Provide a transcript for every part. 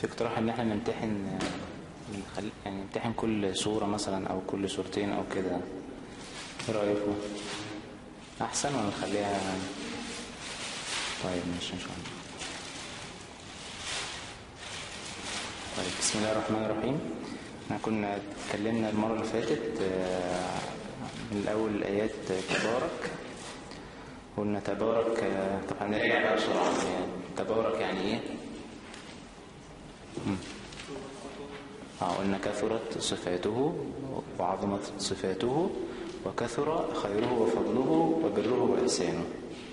في اقتراح ان احنا نمتحن نخلي- يعني نمتحن كل صورة مثلا او كل صورتين او كده ايه رأيكم احسن ولا نخليها طيب ماشي ان شاء الله طيب بسم الله الرحمن الرحيم احنا كنا اتكلمنا المرة اللي فاتت آه، من الاول الايات تبارك قلنا تبارك آه، طبعا نرجع بقى بسرعة يعني تبارك يعني ايه مم. اه قلنا كثرت صفاته وعظمت صفاته وكثر خيره وفضله وبره وإحسانه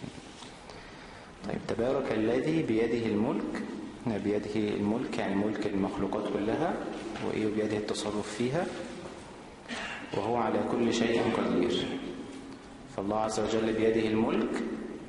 طيب تبارك الذي بيده الملك بيده الملك يعني ملك المخلوقات كلها وإيه بيده التصرف فيها وهو على كل شيء قدير فالله عز وجل بيده الملك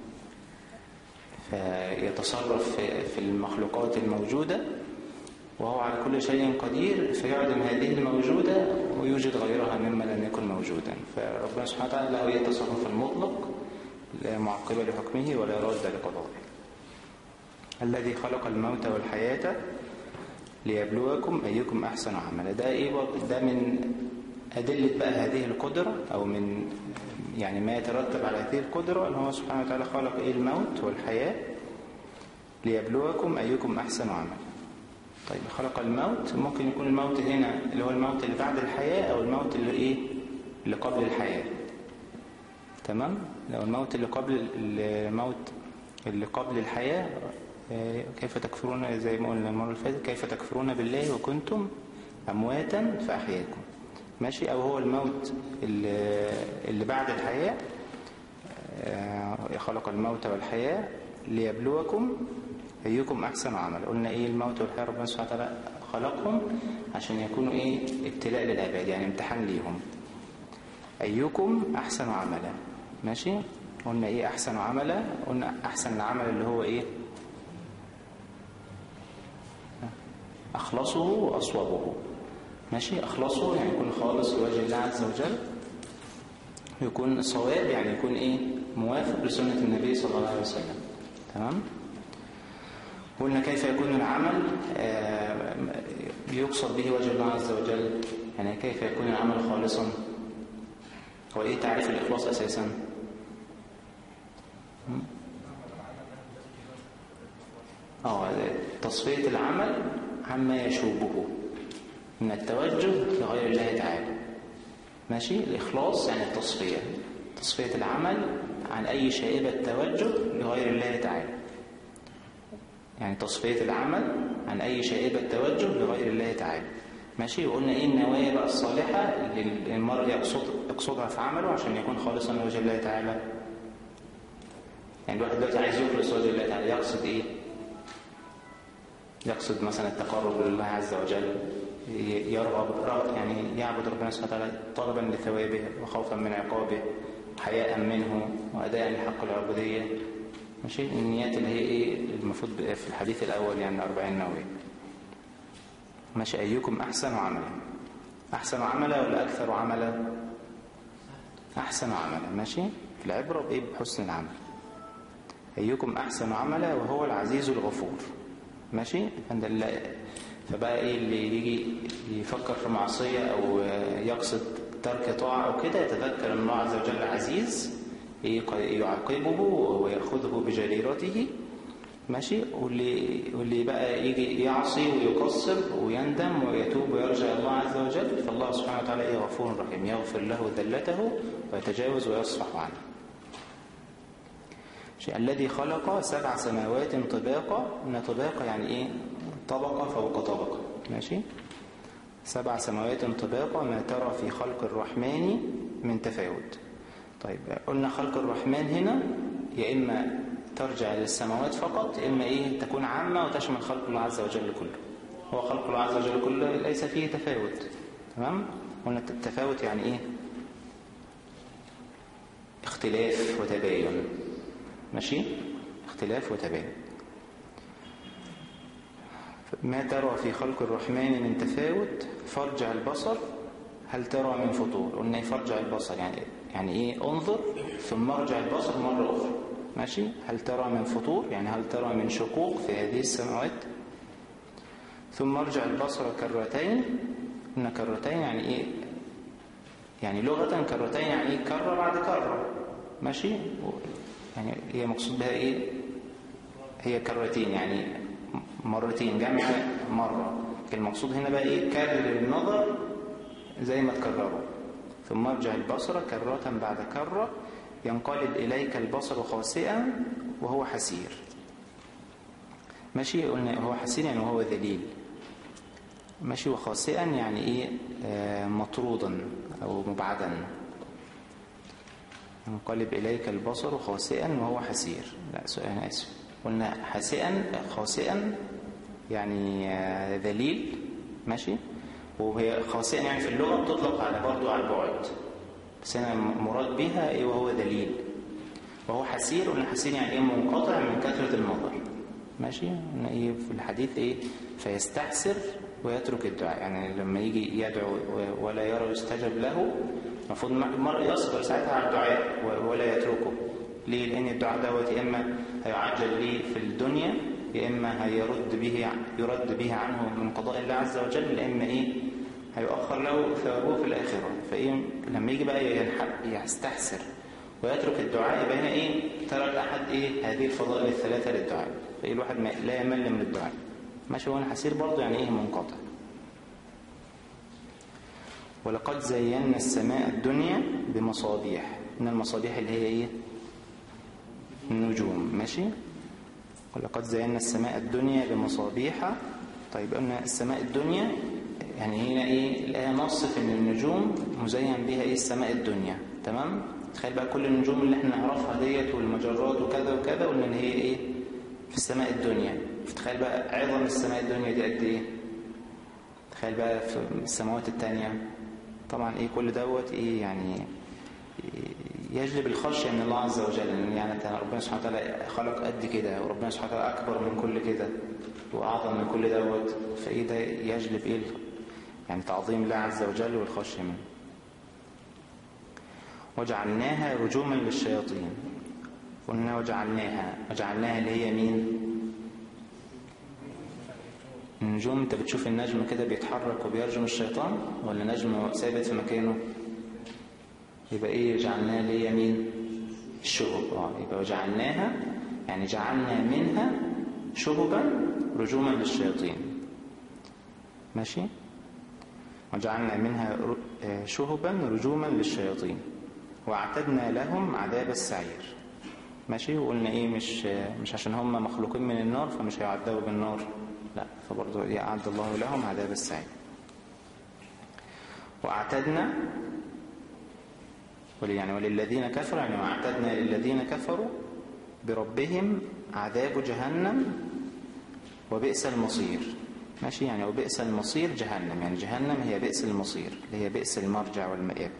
فيتصرف في- في المخلوقات الموجودة وهو على كل شيء قدير فيعدم هذه الموجودة ويوجد غيرها مما لم يكن موجودا فربنا سبحانه وتعالى له التصرف المطلق لا معقب لحكمه ولا راد لقضائه الذي خلق الموت والحياة ليبلوكم أيكم أحسن عملا ده إيه بقى؟ ده من أدلة بقى هذه القدرة أو من يعني ما يترتب على هذه القدرة أن هو سبحانه وتعالى خلق إيه الموت والحياة ليبلوكم أيكم أحسن عملا طيب خلق الموت ممكن يكون الموت هنا اللي هو الموت اللي بعد الحياة أو الموت اللي إيه اللي قبل الحياة تمام لو الموت اللي قبل الموت اللي قبل الحياة آه، كيف تكفرون زي ما قلنا المرة اللي فاتت كيف تكفرون بالله وكنتم أمواتا فأحياكم ماشي أو هو الموت اللي, اللي بعد الحياة آه، خلق الموت والحياة ليبلوكم أيكم أحسن عمل قلنا إيه الموت والحياة ربنا سبحانه وتعالى خلقهم عشان يكونوا إيه ابتلاء للعباد يعني امتحان ليهم أيكم أحسن عملا ماشي قلنا إيه أحسن عملا قلنا أحسن العمل اللي هو إيه أخلصه وأصوبه ماشي أخلصه يعني يكون خالص لوجه الله عز وجل يكون صواب يعني يكون إيه موافق لسنة النبي صلى الله عليه وسلم تمام قلنا كيف يكون العمل آه، يقصد به وجه الله عز وجل يعني كيف يكون العمل خالصا هو ايه تعريف الإخلاص أساسا م? اه تصفية العمل عما يشوبه من التوجه لغير الله تعالى ماشي الإخلاص يعني التصفية تصفية العمل عن أي شائبة توجه لغير الله تعالى يعني تصفية العمل عن أي شائبة توجه لغير الله تعالى ماشي وقلنا إيه النوايا بقى الصالحة اللي المرء يقصد يقصدها في عمله عشان يكون خالصا لوجه الله تعالى يعني الواحد دلوقتي عايز يخلص وجه الله تعالى يقصد إيه يقصد مثلا التقرب لله عز وجل ي- يرغب رغب- يعني يعبد ربنا سبحانه وتعالى طلبا لثوابه وخوفا من عقابه حياء منه وأداء لحق العبودية ماشي النيات اللي هي ايه المفروض بقى في الحديث الأول يعني 40 نووي ماشي أيكم أحسن عملا أحسن عملا ولا أكثر عملا أحسن عملا ماشي العبرة بإيه بحسن العمل أيكم أحسن عملا وهو العزيز الغفور ماشي فده اللي- فبقى إيه اللي يجي يفكر في معصية أو يقصد ترك طاعة أو كده يتذكر أن الله عز وجل عزيز يق- يعاقبه ويأخذه بجريرته ماشي واللي, واللي بقى يجي يعصي ويقصر ويندم ويتوب ويرجع الله عز وجل فالله سبحانه وتعالى إيه غفور رحيم يغفر له ذلته ويتجاوز ويصفح عنه شيء الذي خلق سبع سماوات طباقا ان طباقا يعني ايه طبقة فوق طبقة ماشي سبع سماوات طباقا ما ترى في خلق الرحمن من تفاوت طيب قلنا خلق الرحمن هنا يا إما ترجع للسماوات فقط يا إما إيه تكون عامة وتشمل خلق الله عز وجل كله هو خلق الله عز وجل كله ليس فيه تفاوت تمام قلنا التفاوت يعني إيه اختلاف وتباين ماشي اختلاف وتباين ما ترى في خلق الرحمن من تفاوت فارجع البصر هل ترى من فطور قلنا إيه فارجع البصر يعني يعني ايه انظر ثم ارجع البصر مرة اخرى ماشي هل ترى من فطور يعني هل ترى من شقوق في هذه السماوات ثم ارجع البصر كرتين قلنا كرتين يعني ايه يعني لغة كرتين يعني ايه كرة بعد كرة ماشي يعني هي مقصود بها ايه هي كرتين يعني مرتين جمع مرة المقصود هنا بقى ايه كرر النظر زي ما تكرره ثم ارجع البصر كرة بعد كرة ينقلب إليك البصر خاسئا وهو حسير ماشي قلنا هو حسير يعني وهو ذليل ماشي وخاسئا يعني ايه آه مطرودا او مبعدا ينقلب اليك البصر خاسئا وهو حسير لا سؤال انا اسف قلنا حسئا خاسئا يعني آه ذليل ماشي وهي خاسئا يعني في اللغة بتطلق على برضو على البعد بس هنا مراد بها ايه وهو دليل وهو حسير قلنا حسير يعني ايه منقطع من كثرة النظر ماشي قلنا ايه في الحديث ايه فيستحسر ويترك الدعاء يعني لما يجي يدعو ولا يرى يستجب له المفروض المرء يصبر ساعتها على الدعاء ولا يتركه ليه لان الدعاء دوت يا اما هيعجل ليه في الدنيا يا اما هيرد به يرد به عنه من قضاء الله عز وجل يا اما ايه هيؤخر له ثوابه في الآخرة فإيه لما يجي بقى ينحق يستحسر ويترك الدعاء يبقى هنا إيه ترك أحد إيه هذه الفضائل الثلاثة للدعاء فإيه الواحد لا يمل من الدعاء ماشي هو حسير برضه يعني إيه منقطع ولقد زينا السماء الدنيا بمصابيح من المصابيح اللي هي إيه النجوم ماشي ولقد زينا السماء الدنيا بمصابيح طيب قلنا السماء الدنيا يعني هنا ايه الآية نص في ان النجوم مزين بها ايه السماء الدنيا تمام تخيل بقى كل النجوم اللي احنا نعرفها ديت والمجرات وكذا وكذا قلنا ان هي ايه في السماء الدنيا فتخيل بقى عظم السماء الدنيا دي قد ايه تخيل بقى في السماوات التانية طبعا ايه كل دوت ايه يعني يجلب الخشية من الله عز وجل يعني ربنا سبحانه وتعالى خلق قد كده وربنا سبحانه وتعالى أكبر من كل كده وأعظم من كل دوت فإيه ده يجلب إيه يعني تعظيم الله عز وجل والخشية منه وجعلناها رجوما للشياطين قلنا وجعلناها وجعلناها اللي هي مين النجوم انت بتشوف النجم كده بيتحرك وبيرجم الشيطان ولا نجم ثابت في مكانه يبقى ايه جعلناها اللي هي مين الشهب اه يبقى وجعلناها يعني جعلنا منها شهبا رجوما للشياطين ماشي وجعلنا منها شهبا رجوما للشياطين واعتدنا لهم عذاب السعير ماشي وقلنا ايه مش مش عشان هم مخلوقين من النار فمش هيعذبوا بالنار لا فبرضه ايه اعد الله لهم عذاب السعير واعتدنا يعني وللذين كفروا يعني واعتدنا للذين كفروا بربهم عذاب جهنم وبئس المصير ماشي يعني وبئس المصير جهنم يعني جهنم هي بئس المصير اللي هي بئس المرجع والمآب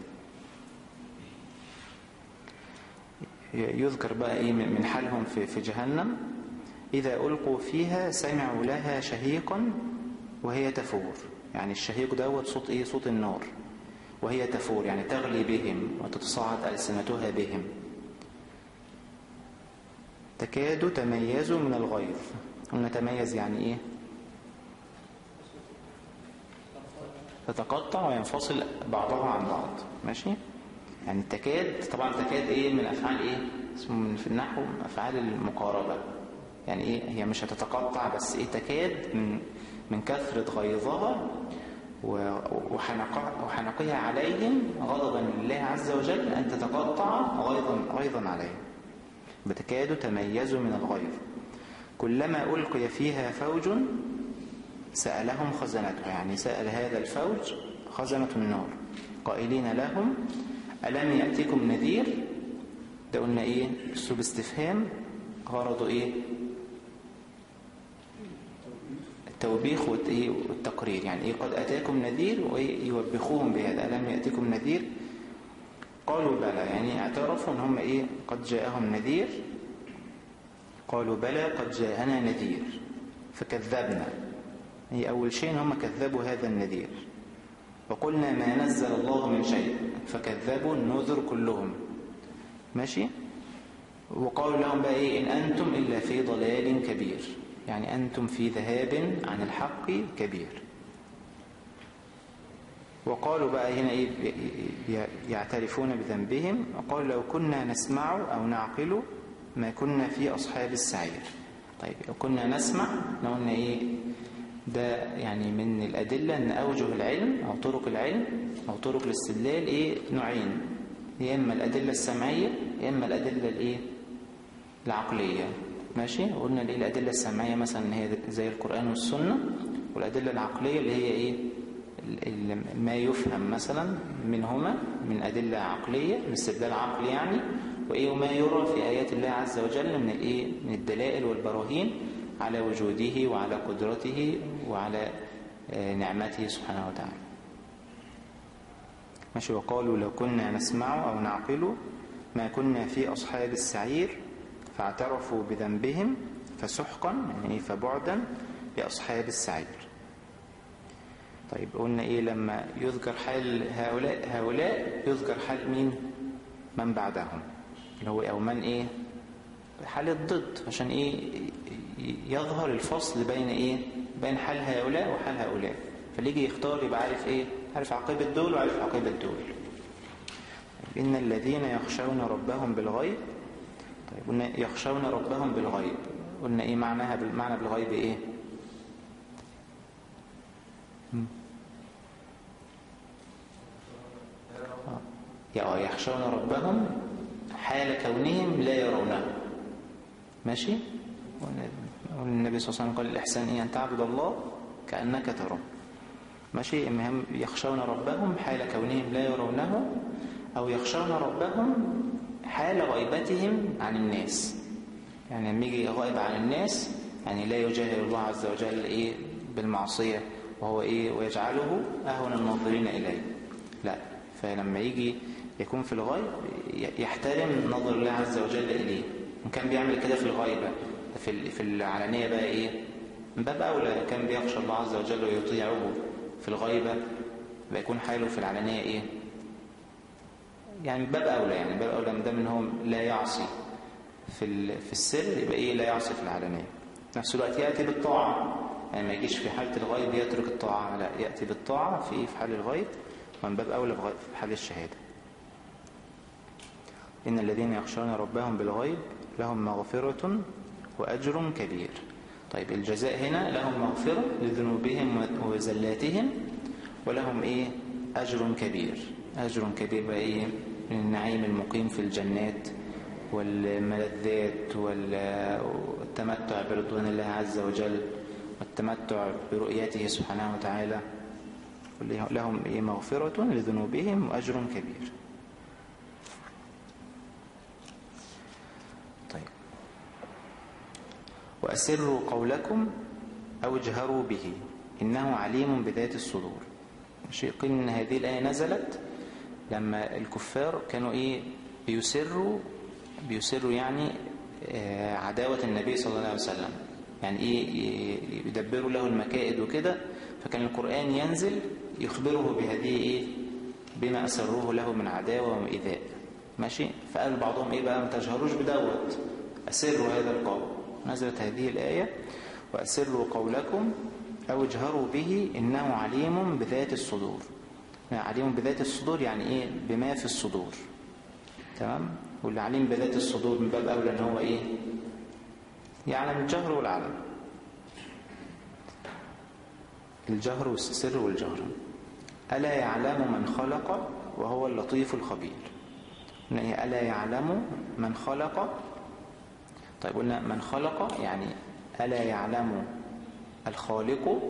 يذكر بقى ايه من حالهم في في جهنم إذا ألقوا فيها سمعوا لها شهيقا وهي تفور يعني الشهيق دوت صوت ايه صوت النار وهي تفور يعني تغلي بهم وتتصاعد ألسنتها بهم تكاد تميز من الغيظ قلنا تميز يعني ايه تتقطع وينفصل بعضها عن بعض ماشي يعني تكاد طبعا تكاد ايه من افعال ايه اسمه في النحو افعال المقاربه يعني ايه هي مش هتتقطع بس ايه تكاد من من كثره غيظها وحنقها عليهم غضبا لله عز وجل ان تتقطع غيظا غيظا عليهم بتكاد تميز من الغيظ كلما القي فيها فوج سألهم خزنتها يعني سأل هذا الفوج خزنة النار قائلين لهم ألم يأتيكم نذير ده قلنا إيه أسلوب استفهام غرضه إيه التوبيخ والتقرير يعني إيه قد أتاكم نذير ويوبخوهم بهذا ألم يأتيكم نذير قالوا بلى يعني اعترفوا ان هم ايه قد جاءهم نذير قالوا بلى قد جاءنا نذير فكذبنا هي أول شيء هم كذبوا هذا النذير وقلنا ما نزل الله من شيء فكذبوا النذر كلهم ماشي وقالوا لهم بقى إيه إن أنتم إلا في ضلال كبير يعني أنتم في ذهاب عن الحق كبير وقالوا بقى هنا إيه يعترفون بذنبهم وقالوا لو كنا نسمع أو نعقل ما كنا في أصحاب السعير طيب لو كنا نسمع قلنا إيه ده يعني من الأدلة أن أوجه العلم أو طرق العلم أو طرق الاستدلال إيه نوعين يا إما الأدلة السمعية يا إما الأدلة الإيه العقلية ماشي قلنا الإيه الأدلة السمعية مثلا هي زي القرآن والسنة والأدلة العقلية اللي هي إيه ما يفهم مثلا منهما من أدلة عقلية من استدلال عقلي يعني وإيه وما يرى في آيات الله عز وجل من الإيه من الدلائل والبراهين على وجوده وعلى قدرته وعلى آه، نعمته سبحانه وتعالى ماشي وقالوا لو كنا نسمع أو نعقل ما كنا في أصحاب السعير فاعترفوا بذنبهم فسحقا يعني فبعدا لأصحاب السعير طيب قلنا إيه لما يذكر حال هؤلاء هؤلاء يذكر حال مين من بعدهم اللي هو أو من إيه حال الضد عشان إيه يظهر الفصل بين إيه بين حال هؤلاء وحال هؤلاء فاللي يجي يختار يبقى عارف إيه عارف عقيبة دول وعارف عقيبة دول إن الذين يخشون ربهم بالغيب طيب قلنا يخشون ربهم بالغيب قلنا إيه معناها بالمعنى بالغيب إيه آه. يخشون ربهم حال كونهم لا يرونه ماشي والنبي صلى الله عليه وسلم قال الإحسان إيه أن تعبد الله كأنك تراه ماشي المهم يخشون ربهم حال كونهم لا يرونه أو يخشون ربهم حال غيبتهم عن الناس يعني لما يجي غائب عن الناس يعني لا يجاهر الله عز وجل إيه بالمعصية وهو إيه ويجعله أهون الناظرين إليه لا فلما يجي يكون في الغيب يحترم نظر الله عز وجل إليه وكان بيعمل كده في الغيبة في في العلانية بقى إيه من باب أولى كان بيخشى الله عز وجل ويطيعه في الغيبة بيكون حاله في العلانية إيه يعني باب أولى يعني باب أولى من ده من هو لا يعصي في في السر يبقى إيه لا يعصي في العلانية في نفس الوقت يأتي بالطاعة يعني ما يجيش في حالة الغيب يترك الطاعة لا يأتي بالطاعة في إيه في حال الغيب ومن باب أولى في حال الشهادة إن الذين يخشون ربهم بالغيب لهم مغفرة وأجر كبير طيب الجزاء هنا لهم مغفرة لذنوبهم وزلاتهم ولهم إيه أجر كبير أجر كبير بقى إيه من النعيم المقيم في الجنات والملذات والتمتع برضوان الله عز وجل والتمتع برؤيته سبحانه وتعالى لهم إيه مغفرة لذنوبهم وأجر كبير وأسروا قولكم أو اجهروا به إنه عليم بذات الصدور شيء قيل إن هذه الآية نزلت لما الكفار كانوا إيه بيسروا بيسروا يعني آه، عداوة النبي صلى الله عليه وسلم يعني إيه يدبروا له المكائد وكده فكان القرآن ينزل يخبره بهذه إيه بما أسروه له من عداوة وإيذاء ماشي فقال بعضهم إيه بقى ما تجهروش بدوت أسروا هذا القول نزلت هذه الآية وأسروا قولكم أو اجهروا به إنه عليم بذات الصدور يعني عليم بذات الصدور يعني إيه بما في الصدور تمام واللي عليم بذات الصدور من باب أولى أن هو إيه يعلم الجهر والعلم الجهر والسر والجهر ألا يعلم من خلق وهو اللطيف الخبير ألا يعلم من خلق طيب قلنا من خلق يعني ألا يعلم الخالق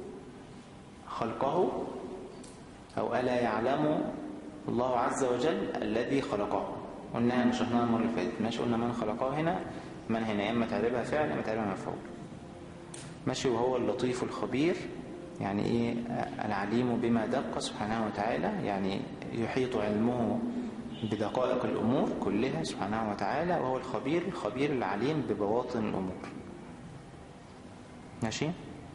خلقه أو ألا يعلم الله عز وجل الذي خلقه قلنا مش احنا المرة اللي فاتت ماشي قلنا من خلقه هنا من هنا اما تعربها فعل اما تعربها مفعول ماشي وهو اللطيف الخبير يعني ايه العليم بما دق سبحانه وتعالى يعني يحيط علمه بدقائق الأمور كلها سبحانه وتعالى وهو الخبير الخبير العليم ببواطن الأمور ماشي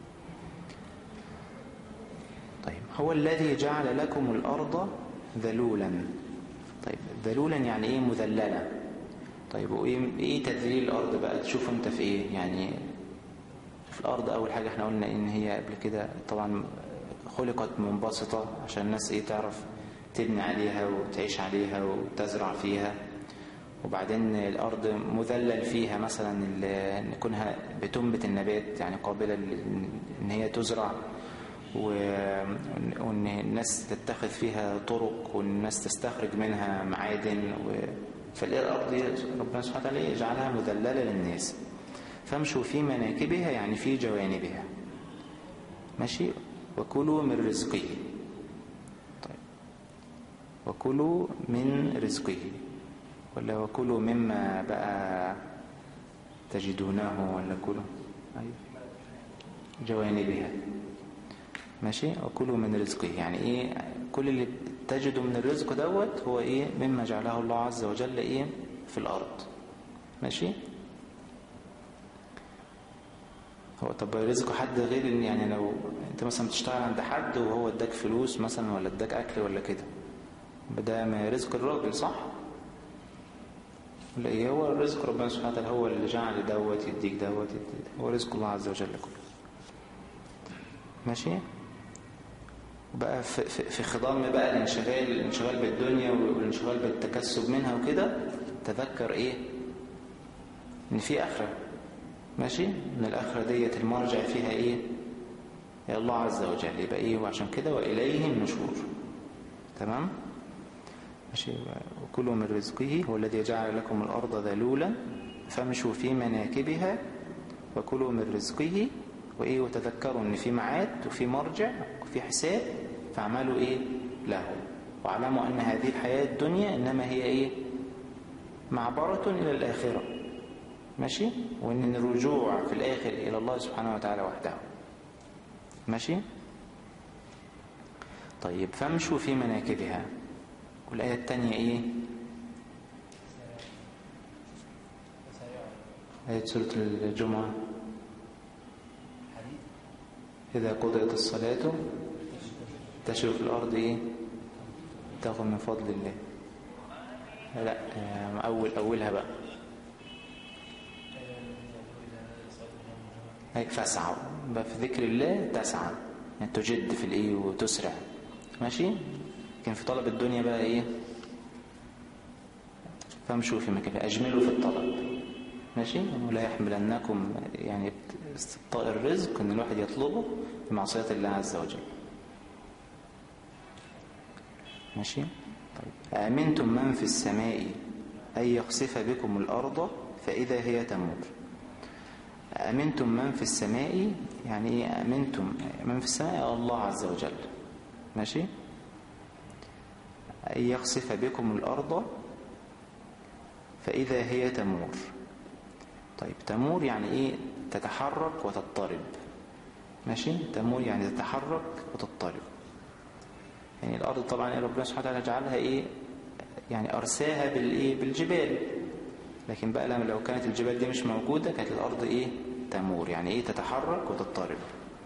طيب هو الذي جعل لكم الأرض ذلولا طيب ذلولا يعني ايه مذللة طيب وايه ايه تذليل الأرض بقى تشوف انت في ايه يعني شوف الأرض أول حاجة احنا قلنا إن هي قبل كده طبعا خلقت منبسطة عشان الناس إيه تعرف تبني عليها وتعيش عليها وتزرع فيها وبعدين الأرض مذلل فيها مثلا ال- نكونها بتنبت النبات يعني قابلة ل- إن هي تزرع و- وإن الناس تتخذ فيها طرق والناس تستخرج منها معادن و... فالأرض دي ربنا سبحانه وتعالى يجعلها مذللة للناس فامشوا في مناكبها يعني في جوانبها ماشي وكلوا من رزقه طيب وكلوا من رزقه ولا وكلوا مما بقى تجدونه ولا كلوا أيوة. جوانبها ماشي وكلوا من رزقه يعني ايه كل اللي تجده من الرزق دوت هو ايه مما جعله الله عز وجل ايه في الارض ماشي هو طب رزق حد غير ان يعني لو انت مثلا بتشتغل عند حد وهو اداك فلوس مثلا ولا اداك اكل ولا كده ده ما رزق الراجل صح ولا ايه هو الرزق ربنا سبحانه وتعالى هو اللي جعل دوت يديك دوت يديك هو رزق الله عز وجل كله ماشي بقى في, في, في خضم بقى الانشغال الانشغال بالدنيا والانشغال بالتكسب منها وكده تذكر ايه ان في اخره ماشي ان الاخره ديت المرجع فيها ايه يا الله عز وجل يبقى ايه وعشان كده واليه النشور تمام ماشي وكلوا من رزقه هو الذي جعل لكم الارض ذلولا فامشوا في مناكبها وكلوا من رزقه وايه وتذكروا ان في معاد وفي مرجع وفي حساب فاعملوا ايه له واعلموا ان هذه الحياة الدنيا انما هي ايه معبرة الى الاخرة ماشي وان الرجوع في الاخر الى الله سبحانه وتعالى وحده ماشي طيب فامشوا في مناكبها والآية الثانية ايه آية سورة الجمعة إذا قضيت الصلاة تشرف الأرض إيه تاخذ من فضل الله لا أول أولها بقى هيك فاسعوا بقى في ذكر الله تسعى يعني تجد في الإيه وتسرع ماشي لكن في طلب الدنيا بقى إيه فامشوا في مكان أجملوا في الطلب ماشي ولا يحملنكم يعني استبطاء الرزق ان الواحد يطلبه بمعصية الله عز وجل ماشي طيب آمنتم من في السماء أن يخسف بكم الأرض فإذا هي تمور آمنتم من في السماء يعني إيه آمنتم من في السماء الله عز وجل ماشي أن يخسف بكم الأرض فإذا هي تمور طيب تمور يعني ايه تتحرك وتضطرب ماشي تمور يعني تتحرك وتضطرب يعني الارض طبعا ربنا سبحانه وتعالى جعلها ايه يعني ارساها بالايه بالجبال لكن بقى لما لو كانت الجبال دي مش موجوده كانت الارض ايه تمور يعني ايه تتحرك وتضطرب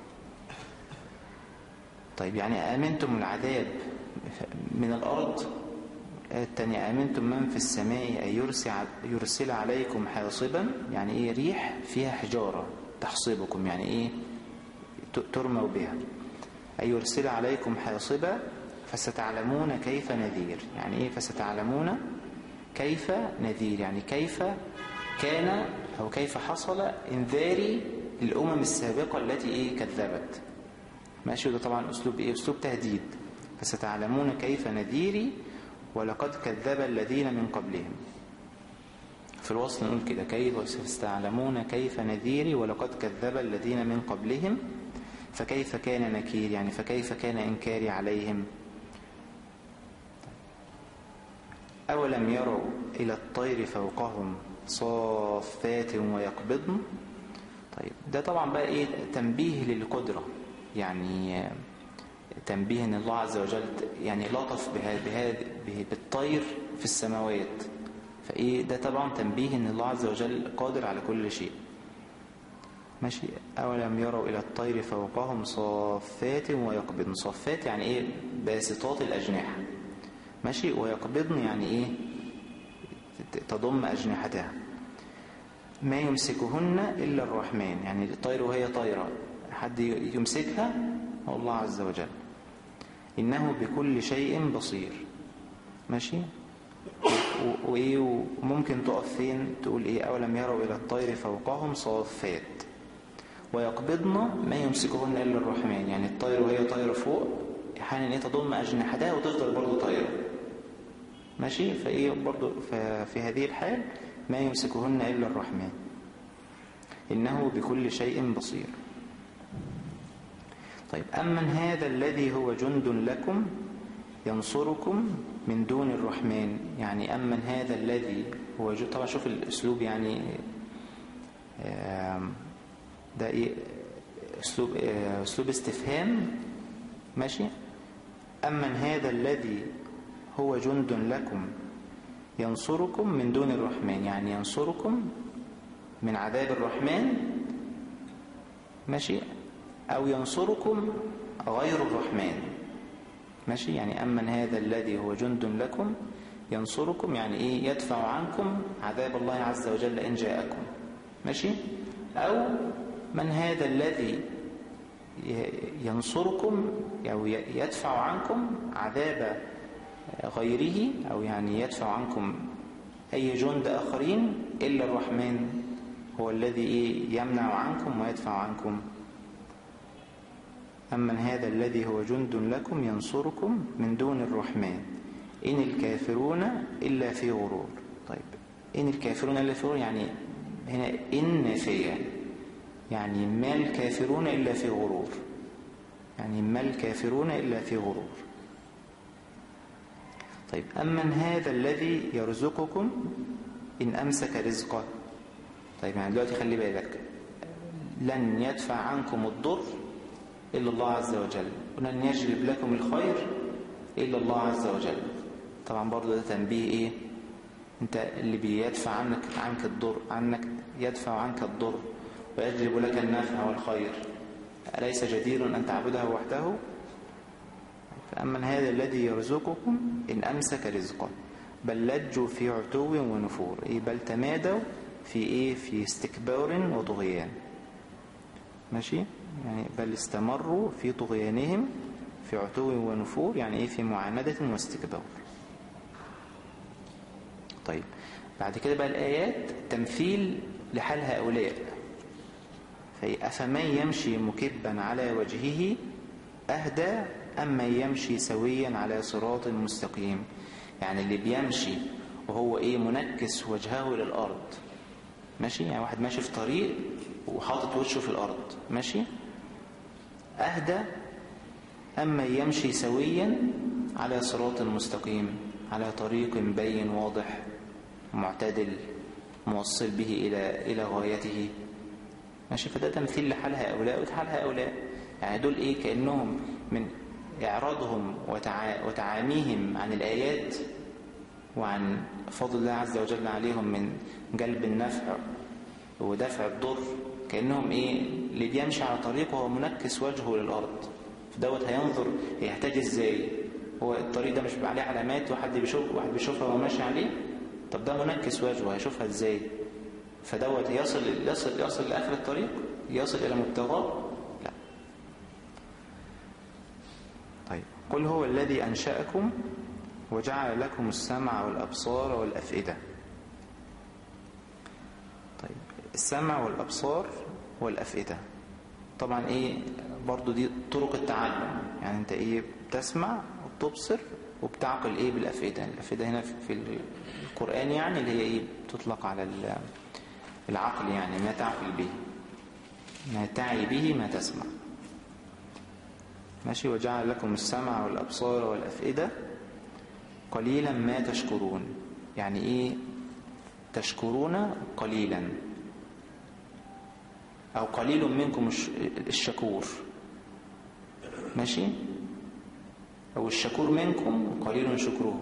طيب يعني امنتم العذاب من الارض الثانية آمنتم من في السماء أن يرسل, يرسل عليكم حاصبا يعني إيه ريح فيها حجارة تحصبكم يعني إيه ترموا بها أن يرسل عليكم حاصبا فستعلمون كيف نذير يعني إيه فستعلمون كيف نذير يعني كيف كان أو كيف حصل انذاري للأمم السابقة التي إيه كذبت ماشي وده طبعا أسلوب إيه أسلوب تهديد فستعلمون كيف نذيري ولقد كذب الذين من قبلهم في الوصل نقول كده كيف وستعلمون كيف نذيري ولقد كذب الذين من قبلهم فكيف كان نكير يعني فكيف كان إنكاري عليهم أولم يروا إلى الطير فوقهم صافات ويقبضن طيب ده طبعا بقى إيه تنبيه للقدرة يعني تنبيه ان الله عز وجل يعني لطف بهذا بالطير في السماوات فايه ده طبعا تنبيه ان الله عز وجل قادر على كل شيء ماشي اولم يروا الى الطير فوقهم صافات ويقبضن صافات يعني ايه باسطات الاجنحه ماشي ويقبضن يعني ايه تضم اجنحتها ما يمسكهن إلا الرحمن يعني الطير وهي طيرة حد يمسكها هو الله عز وجل إنه بكل شيء بصير ماشي وإيه وممكن تقف فين تقول إيه أولم يروا إلى الطير فوقهم صافات ويقبضن ما يمسكهن إلا الرحمن يعني الطير وهي طيرة فوق أحيانا إيه تضم أجنحتها وتفضل برضه طيرة ماشي فإيه برضه في هذه الحال ما يمسكهن إلا الرحمن إنه بكل شيء بصير طيب أمن هذا الذي هو جند لكم ينصركم من دون الرحمن يعني أمن هذا الذي هو جند طبعا شوف الأسلوب يعني ده إيه أسلوب, أسلوب استفهام ماشي أمن هذا الذي هو جند لكم ينصركم من دون الرحمن يعني ينصركم من عذاب الرحمن ماشي أو ينصركم غير الرحمن ماشي يعني أمن هذا الذي هو جند لكم ينصركم يعني إيه يدفع عنكم عذاب الله عز وجل إن جاءكم ماشي أو من هذا الذي ينصركم أو يدفع عنكم عذاب غيره أو يعني يدفع عنكم أي جند آخرين إلا الرحمن هو الذي يمنع عنكم ويدفع عنكم أمن هذا الذي هو جند لكم ينصركم من دون الرحمن إن الكافرون إلا في غرور طيب إن الكافرون إلا في غرور يعني هنا إن نافية يعني ما الكافرون إلا في غرور يعني ما الكافرون إلا في غرور طيب أمن هذا الذي يرزقكم إن أمسك رزقه طيب يعني دلوقتي خلي بالك لن يدفع عنكم الضر إلا الله عز وجل ولن يجلب لكم الخير إلا الله عز وجل طبعا برضو ده تنبيه إيه أنت اللي بيدفع عنك عنك الضر عنك يدفع عنك الضر ويجلب لك النفع والخير أليس جدير أن تعبده وحده فأما هذا الذي يرزقكم إن أمسك رزقه بل لجوا في عتو ونفور إيه بل تمادوا في إيه في استكبار وطغيان ماشي يعني بل استمروا في طغيانهم في عتو ونفور يعني إيه في معاندة واستكبار طيب بعد كده بقى الآيات تمثيل لحال هؤلاء أفمن يمشي مكبا على وجهه أهدى أما يمشي سويا على صراط مستقيم يعني اللي بيمشي وهو إيه منكس وجهه للأرض ماشي يعني واحد ماشي في طريق وحاطط وشه في الأرض ماشي أهدى أما يمشي سويا على صراط مستقيم على طريق بين واضح معتدل موصل به إلى إلى غايته ماشي فده تمثيل لحال هؤلاء وحال هؤلاء يعني دول إيه كأنهم من إعراضهم وتعا وتعاميهم عن الآيات وعن فضل الله عز وجل عليهم من جلب النفع ودفع الضر كأنهم إيه اللي بيمشي على طريق وهو منكس وجهه للأرض فدوت هينظر هيحتاج إزاي هو الطريق ده مش بيبقى عليه علامات واحد بيشوف واحد بيشوفها وهو ماشي عليه طب ده منكس وجهه هيشوفها إزاي فدوت يصل يصل يصل لآخر الطريق يصل إلى مبتغاه لا طيب قل هو الذي أنشأكم وجعل لكم السمع والأبصار والأفئدة طيب السمع والأبصار والأفئدة طبعا ايه برضو دي طرق التعلم يعني انت ايه بتسمع وبتبصر وبتعقل ايه بالأفئدة الأفئدة هنا في القرآن يعني اللي هي ايه بتطلق على العقل يعني ما تعقل به ما تعي به ما تسمع ماشي وجعل لكم السمع والأبصار والأفئدة قليلا ما تشكرون يعني ايه تشكرون قليلا او قليل منكم الشكور ماشي او الشكور منكم قليل شكره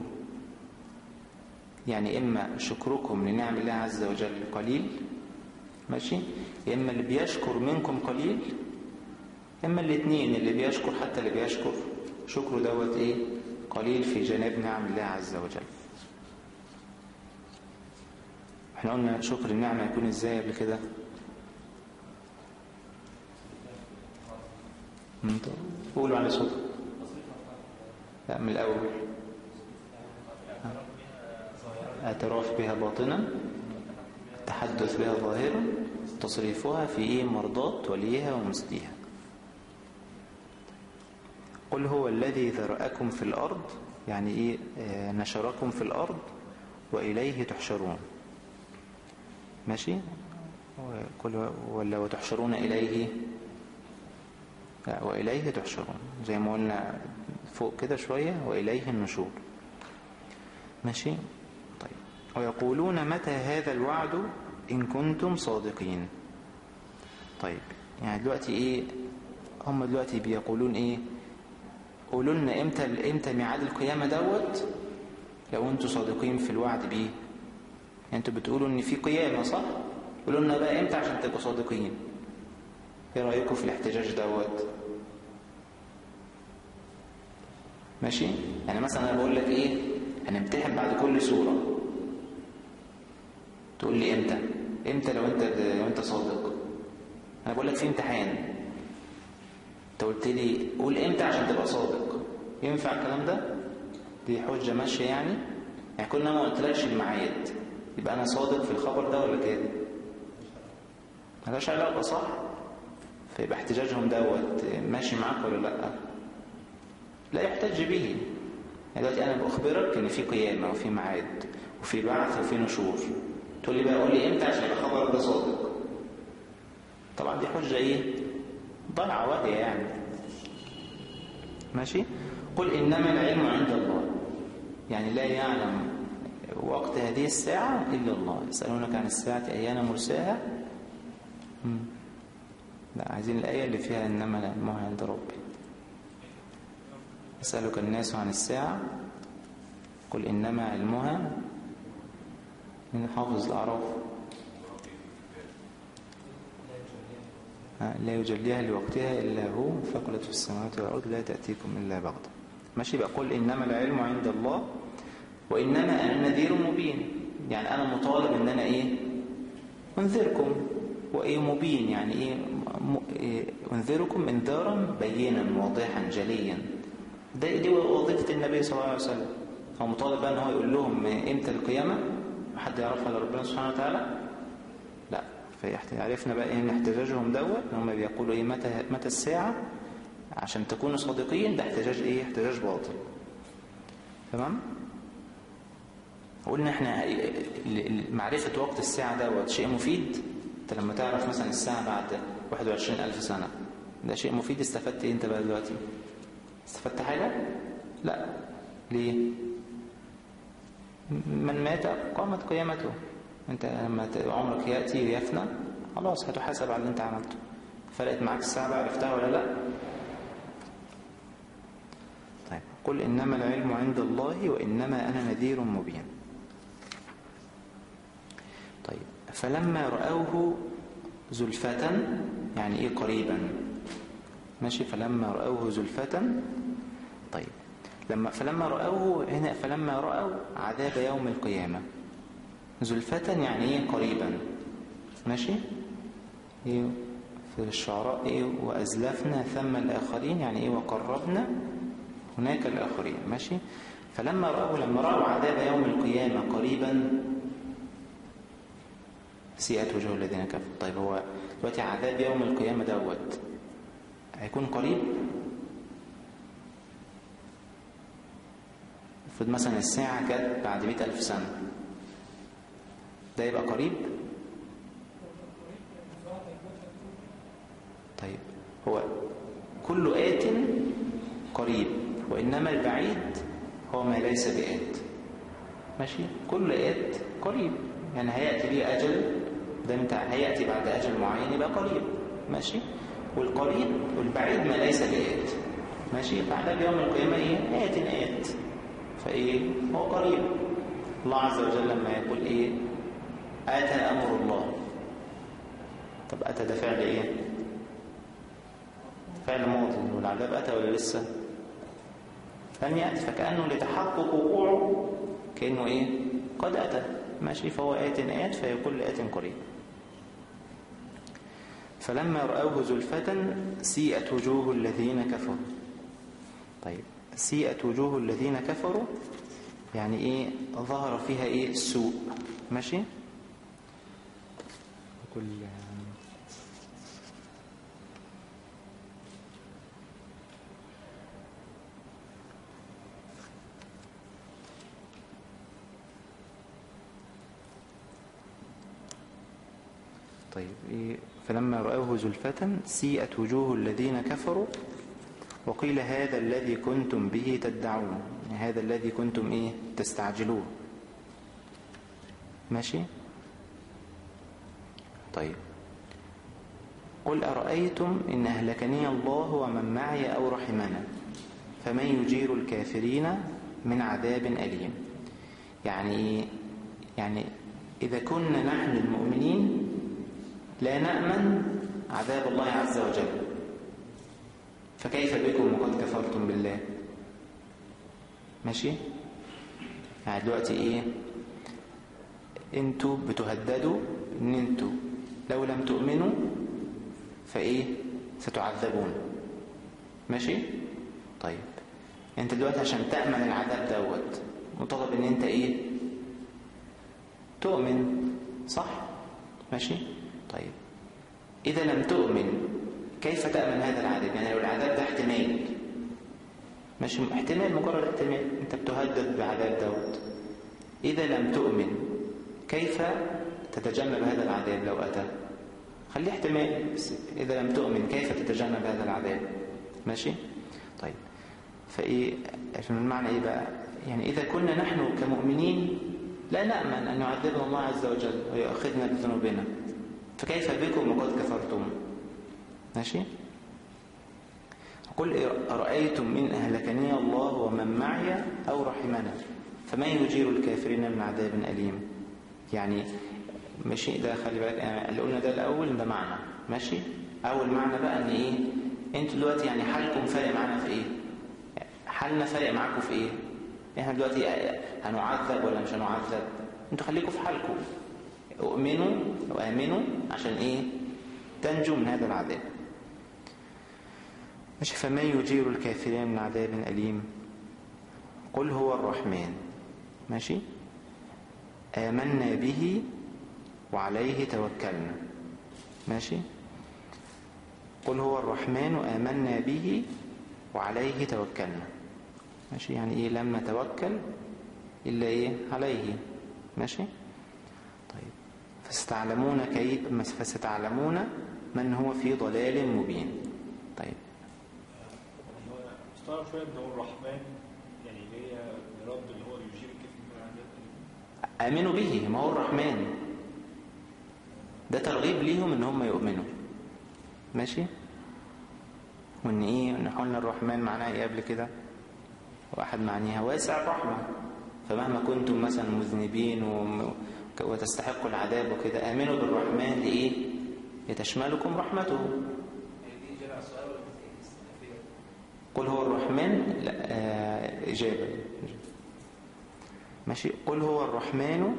يعني اما شكركم لنعم الله عز وجل قليل ماشي اما اللي بيشكر منكم قليل اما الاثنين اللي بيشكر حتى اللي بيشكر شكره دوت ايه قليل في جناب نعم الله عز وجل احنا قلنا شكر النعمة يكون ازاي قبل كده انتوا قولوا على صوت لا من الأول اعتراف بها باطنا التحدث بها ظاهرا تصريفها في ايه مرضات وليها ومسديها قل هو الذي ذرأكم في الأرض يعني ايه آه، نشركم في الأرض وإليه تحشرون ماشي قل ولا وتحشرون إليه لا وإليه تحشرون زي ما قلنا فوق كده شوية وإليه النشور ماشي طيب ويقولون متى هذا الوعد إن كنتم صادقين طيب يعني دلوقتي إيه هم دلوقتي بيقولون إيه قولوا لنا إمتى إمتى ميعاد القيامة دوت لو أنتم صادقين في الوعد بيه يعني أنتوا بتقولوا إن في قيامة صح قولوا لنا بقى إمتى عشان تبقوا صادقين إيه رأيكم في الاحتجاج دوت ماشي يعني مثلا أنا بقول لك إيه هنمتحن بعد كل سورة تقول لي امتى امتى لو انت لو انت صادق انا بقول لك في امتحان انت قلت لي قول امتى عشان تبقى صادق ينفع الكلام ده دي حجه ماشيه يعني يعني كل ما قلتلكش الميعاد يبقى انا صادق في الخبر ده ولا كده ملهاش علاقه صح فيبقى احتجاجهم دوت ماشي معاك ولا لا لا يحتج به يعني دلوقتي انا باخبرك ان في قيامه وفي ميعاد وفي بعث وفي نشور تقول لي بقى قول لي امتى عشان يبقى خبرك ده صادق طبعا دي حجه ايه ضلعه واهيه يعني ماشي قل انما العلم عند الله يعني لا يعلم وقت هذه الساعة إلا الله يسألونك عن الساعة أيان مرساها مم. لا عايزين الآية اللي فيها إنما العلم عند ربي يسألك الناس عن الساعة قل إنما علمها من حافظ الأعراف لا يجليها لوقتها إلا هو فقلت في السماوات والأرض لا تأتيكم إلا بغتة ماشي بقى قل إنما العلم عند الله وإنما أنا نذير مبين يعني أنا مطالب إن أنا إيه أنذركم وإيه مبين يعني إيه, م... إيه أنذركم انذارا بينا واضحا جليا ده دي وظيفة النبي صلى الله عليه وسلم هو مطالب بقى ان هو يقول لهم امتى القيامة حد يعرفها الا ربنا سبحانه وتعالى لا فعرفنا بقى ان احتجاجهم دوت ان هم بيقولوا ايه متى متى الساعة عشان تكونوا صادقين ده احتجاج ايه احتجاج باطل تمام قلنا احنا معرفة وقت الساعة دوت شيء مفيد انت لما تعرف مثلا الساعة بعد 21 ألف سنة ده شيء مفيد استفدت ايه انت بقى دلوقتي استفدت حاجة لا ليه من مات قامت قيامته انت لما عمرك يأتي ويفنى خلاص هتحاسب على اللي انت عملته فرقت معاك الساعة بقى عرفتها ولا لا طيب قل إنما العلم عند الله وإنما أنا نذير مبين طيب فلما رأوه زلفة يعني إيه قريبا ماشي فلما رأوه زلفة طيب لما فلما رأوه هنا فلما رأوا عذاب يوم القيامة زلفة يعني ايه قريبا ماشي ايه في الشعراء ايه وأزلفنا ثم الآخرين يعني ايه وقربنا هناك الآخرين ماشي فلما رأوا لما رأوا عذاب يوم القيامة قريبا سيئت وجوه الذين كفروا طيب هو دلوقتي عذاب يوم القيامة دوت هيكون قريب افرض مثلا الساعة جت بعد مئة ألف سنة ده يبقى قريب طيب هو كل آت قريب وإنما البعيد هو ما ليس بآت ماشي كل آت قريب يعني هيأتي ليه أجل ده انت هيأتي بعد أجل معين يبقى قريب ماشي والقريب والبعيد ما ليس بآت ماشي فعذاب يوم القيامة ايه آت آت فايه هو قريب الله عز وجل لما يقول ايه آتى أمر الله طب أتى ده فعل ايه فعل ماضي والعذاب أتى ولا لسه لم يأتي فكأنه لتحقق وقوعه كأنه ايه قد أتى ماشي فهو آت آت فيكون آت قريب فلما رأوه زلفة سيئت وجوه الذين كفروا طيب سيئت وجوه الذين كفروا يعني ايه ظهر فيها ايه السوء ماشي كل طيب إيه فلما رأوه زلفة سيئت وجوه الذين كفروا وقيل هذا الذي كنتم به تدعون يعني هذا الذي كنتم إيه تستعجلون ماشي طيب قل أرأيتم إن أهلكني الله ومن معي أو رحمنا فمن يجير الكافرين من عذاب أليم يعني يعني إذا كنا نحن المؤمنين لا نأمن عذاب الله عز وجل فكيف بكم وقد كفرتم بالله ماشي يعني دلوقتي ايه انتوا بتهددوا ان انتوا لو لم تؤمنوا فايه ستعذبون ماشي طيب انت دلوقتي عشان تأمن العذاب دوت مطالب ان انت ايه تؤمن صح ماشي طيب إذا لم تؤمن كيف تأمن هذا العذاب يعني لو العذاب ده احتمال مش احتمال مجرد احتمال انت بتهدد بعذاب دوت إذا لم تؤمن كيف تتجنب هذا العذاب لو أتى خليه احتمال بس إذا لم تؤمن كيف تتجنب هذا العذاب ماشي طيب فإيه المعنى إيه بقى يعني إذا كنا نحن كمؤمنين لا نأمن أن يعذبنا الله عز وجل ويأخذنا بذنوبنا فكيف بكم وقد كفرتم ماشي قل أرأيتم من أهلكني الله ومن معي أو رحمنا فمن يجير الكافرين من عذاب أليم يعني ماشي ده خلي بالك اللي قلنا ده الأول ده معنى ماشي أول معنى بقى أن إيه أنتوا دلوقتي يعني حالكم فارق معانا في إيه حالنا فارق معاكم في إيه إحنا دلوقتي هنعذب ولا مش هنعذب أنتوا خليكم في حالكم اؤمنوا وآمنوا عشان إيه تنجوا من هذا العذاب ماشي فمن يجير الكافرين من عذاب أليم قل هو الرحمن ماشي آمنا به وعليه توكلنا ماشي قل هو الرحمن آمنا به وعليه توكلنا ماشي يعني ايه لم نتوكل إلا ايه عليه ماشي طيب فستعلمون كيف فستعلمون من هو في ضلال مبين طيب مستغرب شويه ان هو الرحمن يعني اللي هي رد اللي هو يجير الكافر من العذاب آمنوا به ما هو الرحمن ده ترغيب ليهم ان هم يؤمنوا ماشي وان ايه ان قلنا الرحمن معناه ايه قبل كده واحد معنيها واسع الرحمة فمهما كنتم مثلا مذنبين وم- وتستحقوا العذاب وكده آمنوا بالرحمن لإيه لتشملكم رحمته قل هو الرحمن لا آه إجابة ماشي قل هو الرحمن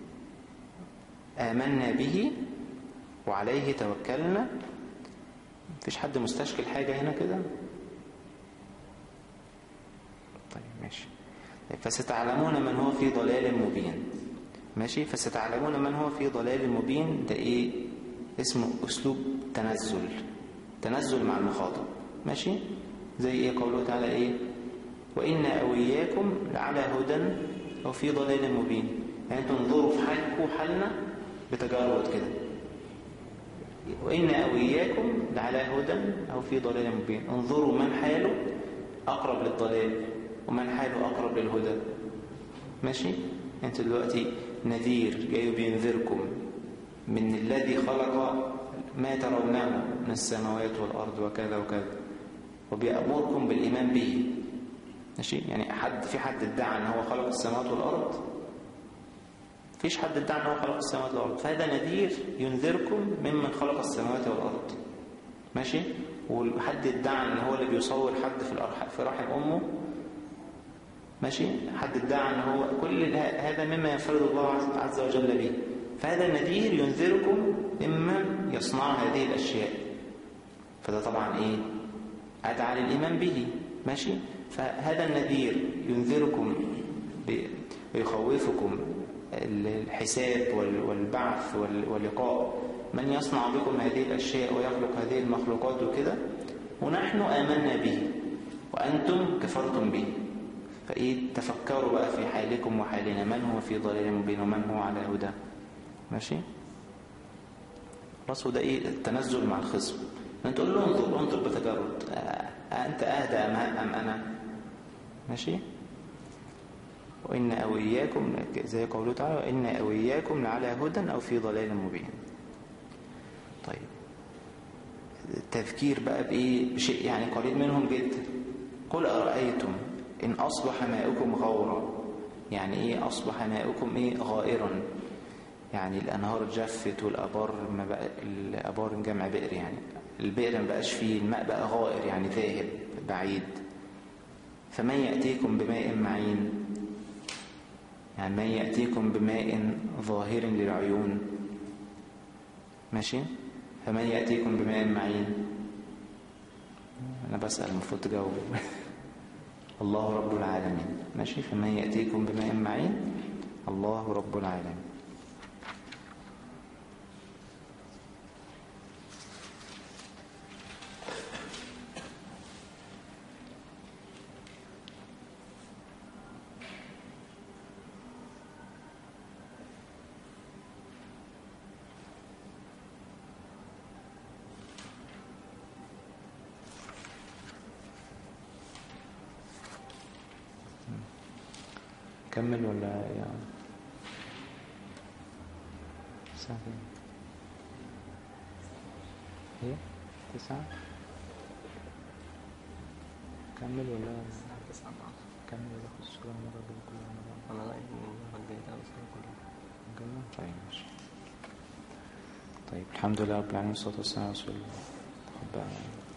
آمنا به وعليه توكلنا مفيش حد مستشكل حاجة هنا كده طيب ماشي طيب فستعلمون من هو في ضلال مبين ماشي فستعلمون من هو في ضلال مبين ده ايه اسمه اسلوب تنزل تنزل مع المخاطب ماشي زي ايه قوله تعالى ايه وإنا أو إياكم لعلى هدى أو في ضلال مبين يعني تنظروا في حالكم وحالنا بتجارب كده وإنا أو إياكم لعلى هدى أو في ضلال مبين انظروا من حاله أقرب للضلال ومن حاله أقرب للهدى ماشي أنت دلوقتي نذير جاي بينذركم من الذي خلق ما ترونه من السماوات والأرض وكذا وكذا وبيأمركم بالإيمان به ماشي يعني حد في حد ادعى ان هو خلق السماوات والارض فيش حد ادعى ان هو خلق السماوات والارض فهذا نذير ينذركم ممن خلق السماوات والارض ماشي وحد ادعى ان هو اللي بيصور حد في الأرح- في رحم امه ماشي حد ادعى ان هو كل ه- هذا مما ينفرد الله عز- عز وجل به فهذا النذير ينذركم ممن يصنع هذه الاشياء فده طبعا ايه ادعى للايمان به ماشي فهذا النذير ينذركم ب- ويخوفكم الحساب وال- والبعث وال- واللقاء من يصنع بكم هذه الاشياء ويخلق هذه المخلوقات وكده ونحن امنا به وانتم كفرتم به فايه تفكروا بقى في حالكم وحالنا من هو في ضلال مبين ومن هو على هدى ماشي خلاص وده ايه التنزل مع الخصم انت تقول له انظر انظر بتجرد آه، انت اهدى ام ام انا ماشي وان او اياكم زي قوله تعالى وان او اياكم لعلى هدى او في ضلال مبين طيب التذكير بقى بايه بشيء يعني قليل منهم جدا قل ارايتم ان اصبح ماؤكم غورا يعني ايه اصبح ماؤكم ايه غائرا يعني الانهار جفت والابار ما بقى الابار جمع بئر يعني البئر ما بقاش فيه الماء بقى غائر يعني ذاهب بعيد فمن ياتيكم بماء معين يعني من ياتيكم بماء ظاهر للعيون ماشي فمن ياتيكم بماء معين انا بسال المفروض تجاوب الله رب العالمين ماشي فمن ياتيكم بماء معين الله رب العالمين كمل ولا يعني الساعة كام؟ هي تسعة كمل ولا تسعة كمل ولا خد الصورة مرة دول كلها مرة أنا رأيي إن المرة الجاية ده بس كلها نكمل؟ طيب ماشي طيب الحمد لله رب العالمين والصلاة والسلام على رسول الله طب بقى